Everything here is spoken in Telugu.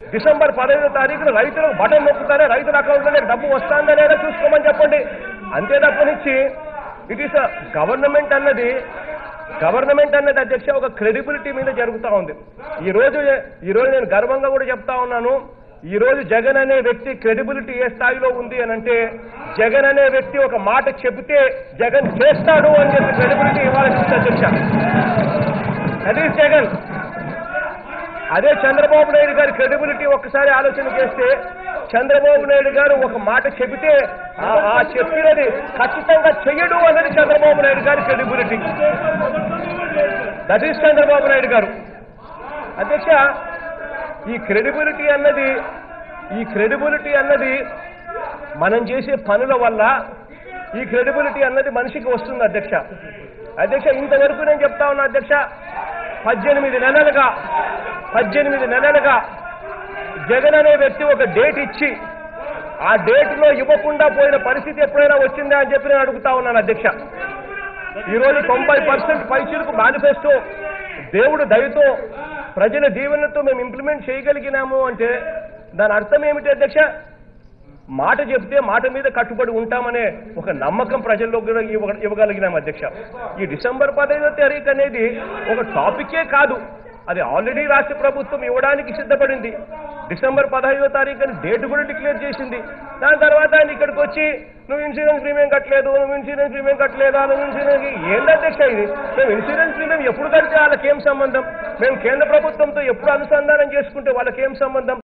డిసెంబర్ పదహైదో తారీఖున రైతులకు బటన్ నొక్కుతానే రైతుల అకౌంట్లోనే డబ్బు వస్తుందా లేదా చూసుకోమని చెప్పండి అంతే తప్పనిచ్చి ఇట్ ఈస్ గవర్నమెంట్ అన్నది గవర్నమెంట్ అన్నది అధ్యక్ష ఒక క్రెడిబిలిటీ మీద జరుగుతూ ఉంది ఈ రోజు ఈ రోజు నేను గర్వంగా కూడా చెప్తా ఉన్నాను ఈ రోజు జగన్ అనే వ్యక్తి క్రెడిబిలిటీ ఏ స్థాయిలో ఉంది అని అంటే జగన్ అనే వ్యక్తి ఒక మాట చెబితే జగన్ చేస్తాడు అని చెప్పి క్రెడిబిలిటీ ఇవ్వాలని అధ్యక్ష అది జగన్ అదే చంద్రబాబు నాయుడు గారి క్రెడిబిలిటీ ఒక్కసారి ఆలోచన చేస్తే చంద్రబాబు నాయుడు గారు ఒక మాట చెబితే ఆ- ఆ చెప్పినది ఖచ్చితంగా చెయ్యడు అన్నది చంద్రబాబు నాయుడు గారి credibility that is Chandrababu Naidu garu అధ్యక్ష ఈ క్రెడిబిలిటీ అన్నది ఈ క్రెడిబిలిటీ అన్నది మనం చేసే పనుల వల్ల ఈ క్రెడిబిలిటీ అన్నది మనిషికి వస్తుంది అధ్యక్ష అధ్యక్ష ఇంతవరకు నేను చెప్తా ఉన్నా అధ్యక్ష పద్దెనిమిది నెలలుగా పద్దెనిమిది నెలలుగా జగన్ అనే వ్యక్తి ఒక డేట్ ఇచ్చి ఆ డేట్లో ఇవ్వకుండా పోయిన పరిస్థితి ఎప్పుడైనా వచ్చిందా అని చెప్పి నేను అడుగుతా ఉన్నాను అధ్యక్ష ఈరోజు తొంభై పర్సెంట్ పైసలకు మేనిఫెస్టో దేవుడు దయతో ప్రజల దీవెనతో మేము ఇంప్లిమెంట్ చేయగలిగినాము అంటే దాని అర్థం ఏమిటి అధ్యక్ష మాట చెప్తే మాట మీద కట్టుబడి ఉంటామనే ఒక నమ్మకం ప్రజల్లో కూడా ఇవ్వ- ఇవ్వగలిగినాం అధ్యక్ష ఈ డిసెంబర్ పదహైదో తారీఖు అనేది ఒక టాపికే కాదు అది ఆల్రెడీ రాష్ట్ర ప్రభుత్వం ఇవ్వడానికి సిద్ధపడింది డిసెంబర్ పదహైదో తారీఖు అని డేట్ కూడా డిక్లేర్ చేసింది దాని తర్వాత ఆయన ఇక్కడికి వచ్చి నువ్వు ఇన్సూరెన్స్ ప్రీమియం కట్టలేదు నువ్వు ఇన్సూరెన్స్ ప్రీమియం కట్టలేదా నువ్వు ఇన్సూరెన్స్ ఏంటి అధ్యక్ష ఇది మేము ఇన్సూరెన్స్ ప్రీమియం ఎప్పుడు కడితే వాళ్ళకేం సంబంధం మేము కేంద్ర ప్రభుత్వంతో ఎప్పుడు అనుసంధానం చేసుకుంటే వాళ్ళకేం సంబంధం